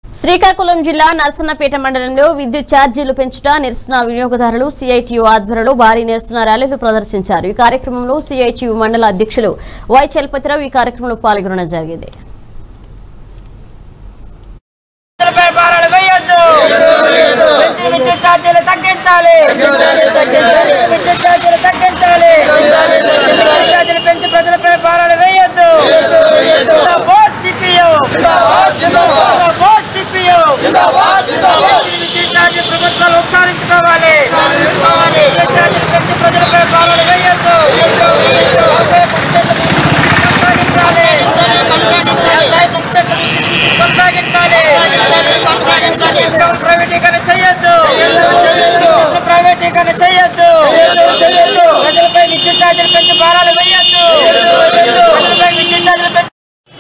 శ్రీకాకుళం జిల్లా నరసన్నపేట మండలంలో విద్యుత్ ఛార్జీలు పెంచుట నిరసన వినియోగదారులు సిఐటియు ఆధ్వర్యంలో భారీ నిరసన ర్యాలీలు ప్రదర్శించారు ఈ కార్యక్రమంలో సిఐటియు మండల అధ్యక్షులు వై చలపతిరావు ఈ కార్యక్రమంలో పాల్గొనడం జరిగింది పై భారాలు వేయొద్దు పెంచిన విద్యుత్ ఛార్జీలు తగ్గించాలి విద్యుత్ ఛార్జీలు తగ్గించాలి విద్యుత్ ఛార్జీలు పెంచి ప్రజలపై భారాలు వేయొద్దు జిందాబాద్ సిపియు జిందాబాద్ సిపియు విద్యుత్ ఛార్జీ ప్రభుత్వాలు ఉపసంహరించుకోవాలి విద్యుత్ ఛార్జీలు పెంచి ప్రజలపై భారాలు వేయొద్దు కొనసాగించాలి కొనసాగించాలి డిస్కౌంట్ ప్రైవేటీకరణ చేయొద్దు ప్రైవేటీకరణ చేయొద్దు ప్రజలపై విద్యుత్ ఛార్జీలు పెంచి భారాలు వేయొద్దు ప్రజలపై విద్యుత్ ఛార్జీలు పెంచి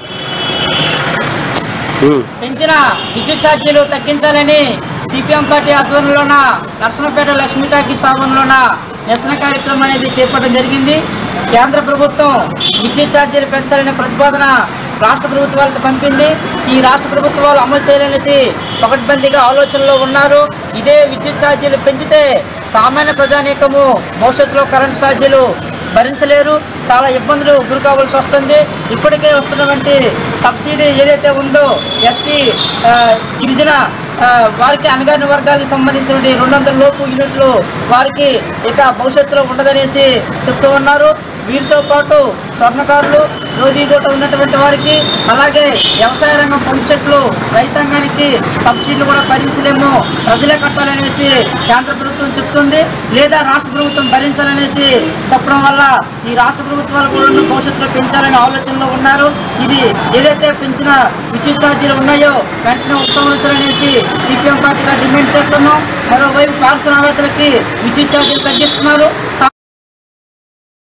పెంచిన విద్యుత్ ఛార్జీలు తగ్గించాలని సిపిఎం పార్టీ ఆధ్వర్యంలోన నర్సనపేట లక్ష్మీ టాకీస్ ఆవరణలోన నిరసన కార్యక్రమం అనేది చేపట్టడం జరిగింది కేంద్ర ప్రభుత్వం విద్యుత్ ఛార్జీలు పెంచాలనే ప్రతిపాదన రాష్ట్ర ప్రభుత్వాలకు పంపింది ఈ రాష్ట్ర ప్రభుత్వాలు అమలు చేయాలనేసి పకడ్బందీగా ఆలోచనలో ఉన్నారు ఇదే విద్యుత్ ఛార్జీలు పెంచితే సామాన్య ప్రజానీకము భవిష్యత్తులో కరెంట్ ఛార్జీలు భరించలేరు చాలా ఇబ్బందులు గురి కావాల్సి వస్తుంది ఇప్పటికే వస్తున్నటువంటి సబ్సిడీ ఏదైతే ఉందో ఎస్సీ గిరిజన ఆ, వారికి అణగారిన వర్గాలకు సంబంధించినటువంటి రెండు వందల లోపు యూనిట్లు వారికి ఇక భవిష్యత్తులో ఉండదనేసి చెప్తూ ఉన్నారు వీరితో పాటు స్వర్ణకారులు రోజీదోట ఉన్నటువంటి వారికి అలాగే వ్యవసాయ రంగం పంపు చెట్లు రైతాంగానికి సబ్సిడీలు కూడా భరించలేము ప్రజలే కట్టాలనేసి కేంద్ర ప్రభుత్వం చెప్తుంది లేదా రాష్ట్ర ప్రభుత్వం భరించాలనేసి చెప్పడం వల్ల ఈ రాష్ట్ర ప్రభుత్వాలు కూడా భవిష్యత్తులో పెంచాలనే ఆలోచనలో ఉన్నారు ఇది ఏదైతే పెంచిన విద్యుత్ ఛార్జీలు ఉన్నాయో వెంటనే ఉపసంహరించాలనేసి సిపిఎం పార్టీగా డిమాండ్ చేస్తున్నాం మరోవైపు పారిశ్రామికవేత్తలకి విద్యుత్ ఛార్జీలు తగ్గిస్తున్నారు